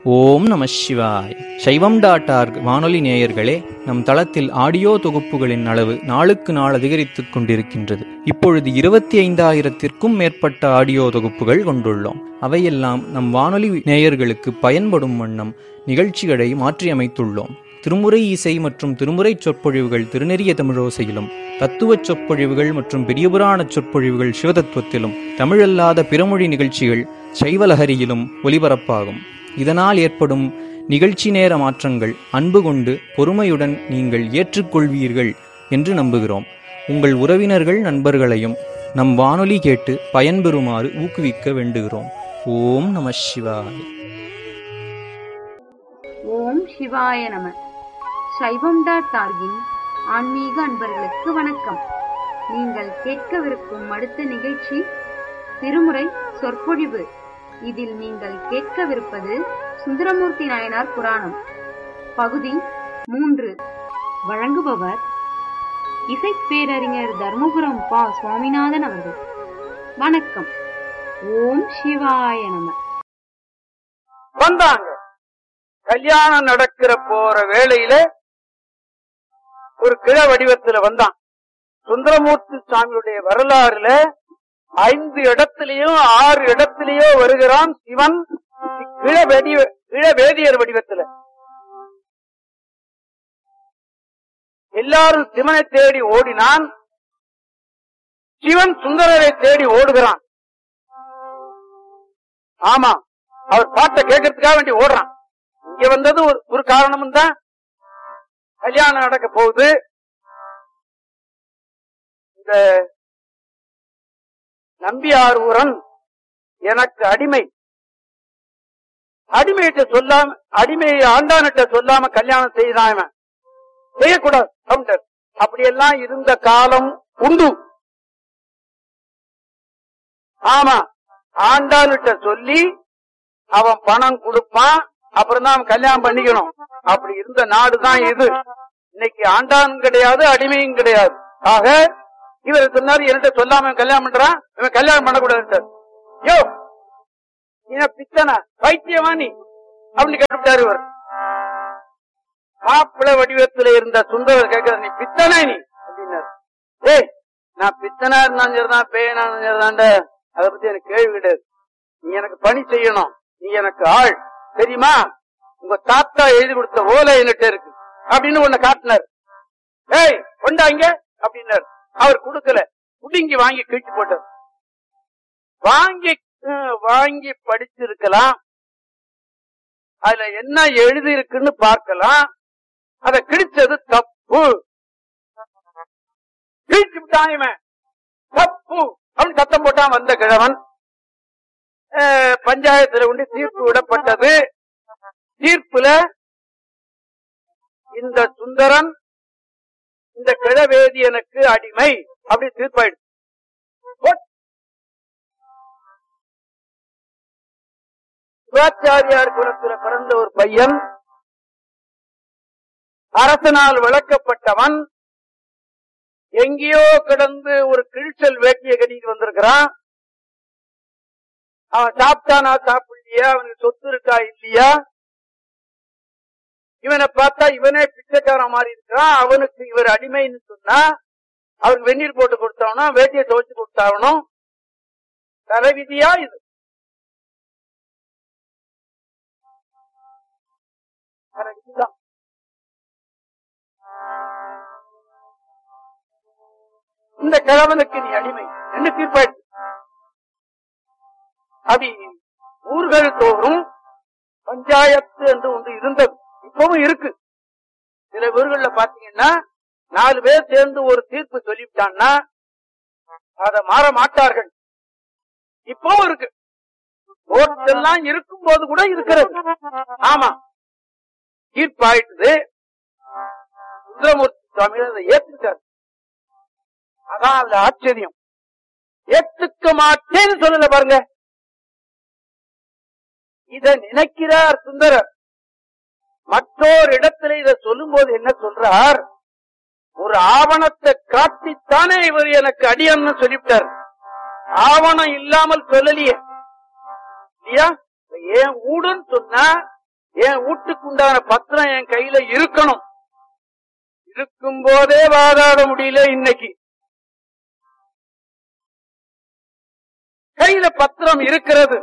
ஓம் நம சிவாய் சைவம் டாட் ஆர்க் வானொலி நேயர்களே நம் தளத்தில் ஆடியோ தொகுப்புகளின் அளவு நாளுக்கு நாள் அதிகரித்துக் கொண்டிருக்கின்றது இப்பொழுது இருபத்தி ஐந்தாயிரத்திற்கும் மேற்பட்ட ஆடியோ தொகுப்புகள் கொண்டுள்ளோம் அவையெல்லாம் நம் வானொலி நேயர்களுக்கு பயன்படும் வண்ணம் நிகழ்ச்சிகளை மாற்றியமைத்துள்ளோம் திருமுறை இசை மற்றும் திருமுறை சொற்பொழிவுகள் திருநெறிய தமிழோசையிலும் தத்துவச் சொற்பொழிவுகள் மற்றும் பெரியபுராண சொற்பொழிவுகள் சிவதத்துவத்திலும் தமிழல்லாத பிறமொழி நிகழ்ச்சிகள் சைவலஹரியிலும் ஒலிபரப்பாகும் இதனால் ஏற்படும் நிகழ்ச்சி நேர மாற்றங்கள் அன்பு கொண்டு பொறுமையுடன் நீங்கள் ஏற்றுக்கொள்வீர்கள் என்று நம்புகிறோம் உங்கள் உறவினர்கள் நண்பர்களையும் நம் வானொலி கேட்டு பயன்பெறுமாறு ஊக்குவிக்க வேண்டுகிறோம் ஓம் நம சிவாய ஓம் சிவாய நம சைவம் டாட் ஆர்கின் ஆன்மீக அன்பர்களுக்கு வணக்கம் நீங்கள் கேட்கவிருக்கும் அடுத்த நிகழ்ச்சி திருமுறை சொற்பொழிவு இதில் நீங்கள் கேட்கவிருப்பது சுந்தரமூர்த்தி நாயனார் புராணம் பகுதி மூன்று வழங்குபவர் இசைப்பேரறிஞர் தர்மபுரம் பா சுவாமிநாதன் அவர்கள் வணக்கம் ஓம் சிவாய நம வந்தாங்க கல்யாணம் நடக்கிற போற வேளையில ஒரு கிழ வடிவத்துல வந்தான் சுந்தரமூர்த்தி சுவாமியுடைய வரலாறுல ஐந்து இடத்திலேயும் ஆறு இடத்திலேயோ வருகிறான் சிவன் கிழ வெடி கிழ வேதியர் வடிவத்துல எல்லாரும் சிவனை தேடி ஓடினான் சிவன் சுந்தரரை தேடி ஓடுகிறான் ஆமா அவர் பாட்டை கேட்கறதுக்காக வேண்டி ஓடுறான் இங்க வந்தது ஒரு ஒரு காரணமும் தான் கல்யாணம் நடக்க போகுது இந்த நம்பியாரூரன் எனக்கு அடிமை அடிமையிட்ட சொல்லாம அடிமை ஆண்டானிட்ட சொல்லாம கல்யாணம் செய்தான் இவன் செய்யக்கூடாது கவுண்டர் அப்படியெல்லாம் இருந்த காலம் உண்டு ஆமா ஆண்டாளுட்ட சொல்லி அவன் பணம் கொடுப்பான் அப்புறம் தான் அவன் கல்யாணம் பண்ணிக்கணும் அப்படி இருந்த நாடு தான் இது இன்னைக்கு ஆண்டானும் கிடையாது அடிமையும் கிடையாது ஆக இவர் சொன்னாரு என்கிட்ட சொல்லாம இவன் கல்யாணம் பண்றான் இவன் கல்யாணம் பண்ணக்கூடாது யோ நீ பித்தனா பைத்தியமா நீ அப்படின்னு கேட்டுட்டாரு இவர் மாப்பிள வடிவத்துல இருந்த சுந்தரர் கேட்கிற நீ பித்தனா நீ அப்படின்னாரு ஏய் நான் பித்தனா இருந்தாலும் சரிதான் பேயனா இருந்தாலும் சரிதான்டா அதை பத்தி எனக்கு கேள்வி கிடையாது நீ எனக்கு பணி செய்யணும் நீ எனக்கு ஆள் தெரியுமா உங்க தாத்தா எழுதி கொடுத்த ஓலை என்கிட்ட இருக்கு அப்படின்னு உன்னை காட்டினார் ஏய் கொண்டாங்க அப்படின்னாரு அவர் கொடுக்கல குடுங்கி வாங்கி கிழிச்சு போட்டார் வாங்கி ஹம், வாங்கி படிச்சிருக்கலாம் அதுல என்ன எழுதி இருக்குன்னு பார்க்கலாம் அத கிழிச்சது தப்பு கிழிச்சு விட்டான் இவன் தப்பு அவன் சத்தம் போட்டான் வந்த கிழவன் அஹ், பஞ்சாயத்துல கொண்டு தீர்ப்பு விடப்பட்டது தீர்ப்புல இந்த சுந்தரன் இந்த கிழவேதியனுக்கு அடிமை அப்படி தீர்ப்பாயிடுச்சு போட். சிவாச்சாரியார் குலத்துல பிறந்த ஒரு பையன் அரசனால் விளக்கப்பட்டவன் எங்கேயோ கிடந்து ஒரு கிழிச்சல் வேட்டியை கட்டிட்டு வந்திருக்கிறான் அவன் சாப்பிட்டானா சாப்பிடலையா அவனுக்கு சொத்து இருக்கா இல்லையா இவனை பார்த்தா இவனே பிச்சைக்காரன் மாதிரி இருக்கிறான் அவனுக்கு இவர் அடிமைன்னு சொன்னா அவருக்கு வெந்நீர் போட்டு கொடுத்தாவணும் வேட்டியை துவைச்சு கொடுத்தாவணும் தலைவிதியா இது தலைவிதிதான். இந்த கிழவனுக்கு நீ அடிமை என்ன தீர்ப்பாயிடுச்சு அப்படி ஊர்கள் தோறும் பஞ்சாயத்து என்று ஒன்று இருந்தது இப்பவும் இருக்கு சில ஊர்கள்ல பாத்தீங்கன்னா நாலு பேர் சேர்ந்து ஒரு தீர்ப்பு சொல்லிவிட்டான்னா அதை மாற மாட்டார்கள் இப்பவும் இருக்கு கோர்ட்டெல்லாம் இருக்கும் போது கூட இருக்கிறது ஆமா தீர்ப்பாயிட்டது சுந்தரமூர்த்தி சுவாமி அதை ஏத்துட்டார் அதான் அதுல ஆச்சரியம் ஏத்துக்க மாட்டேன்னு சொல்லல பாருங்க இத நினைக்கிறார் சுந்தரர் மற்றொரு இடத்துல இத சொல்லும் போது என்ன சொல்றார் ஒரு ஆவணத்தை காட்டித்தானே இவர் எனக்கு அடியன்னு சொல்லிவிட்டார் ஆவணம் இல்லாமல் சொல்லலையே இல்லையா ஏன் ஊடுன்னு சொன்னா என் வீட்டுக்குண்டான பத்திரம் என் கையில இருக்கணும் இருக்கும் போதே வாதாட முடியல இன்னைக்கு கையில பத்திரம் இருக்கிறது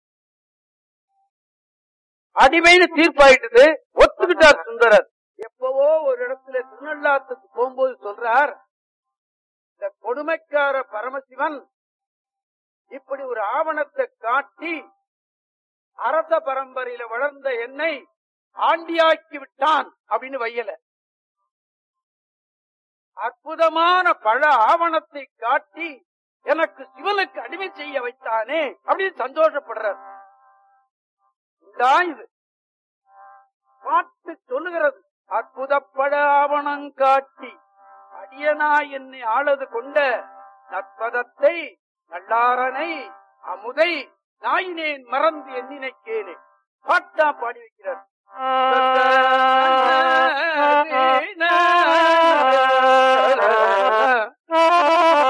அடிமைன்னு தீர்ப்பாயிட்டது ஒத்துக்கிட்டார் சுந்தரர் எப்பவோ ஒரு இடத்துல திருநள்ளாத்துக்கு போகும்போது சொல்றார் இந்த கொடுமைக்கார பரமசிவன் இப்படி ஒரு ஆவணத்தை காட்டி அரச பரம்பரையில வளர்ந்த என்னை ஆண்டியாக்கி விட்டான் அப்படின்னு வையல அற்புதமான பல ஆவணத்தை காட்டி எனக்கு சிவனுக்கு அடிமை செய்ய வைத்தானே அப்படின்னு சந்தோஷப்படுறார் இதுதான் இது பாட்டு சொல்லுகிறது அற்புதப்பட ஆவணம் காட்டி அடியனா என்னை ஆளது கொண்ட நற்பதத்தை நல்லாரனை அமுதை நாயினேன் மறந்து எண்ணினைக்கேனே பாட்டா பாடி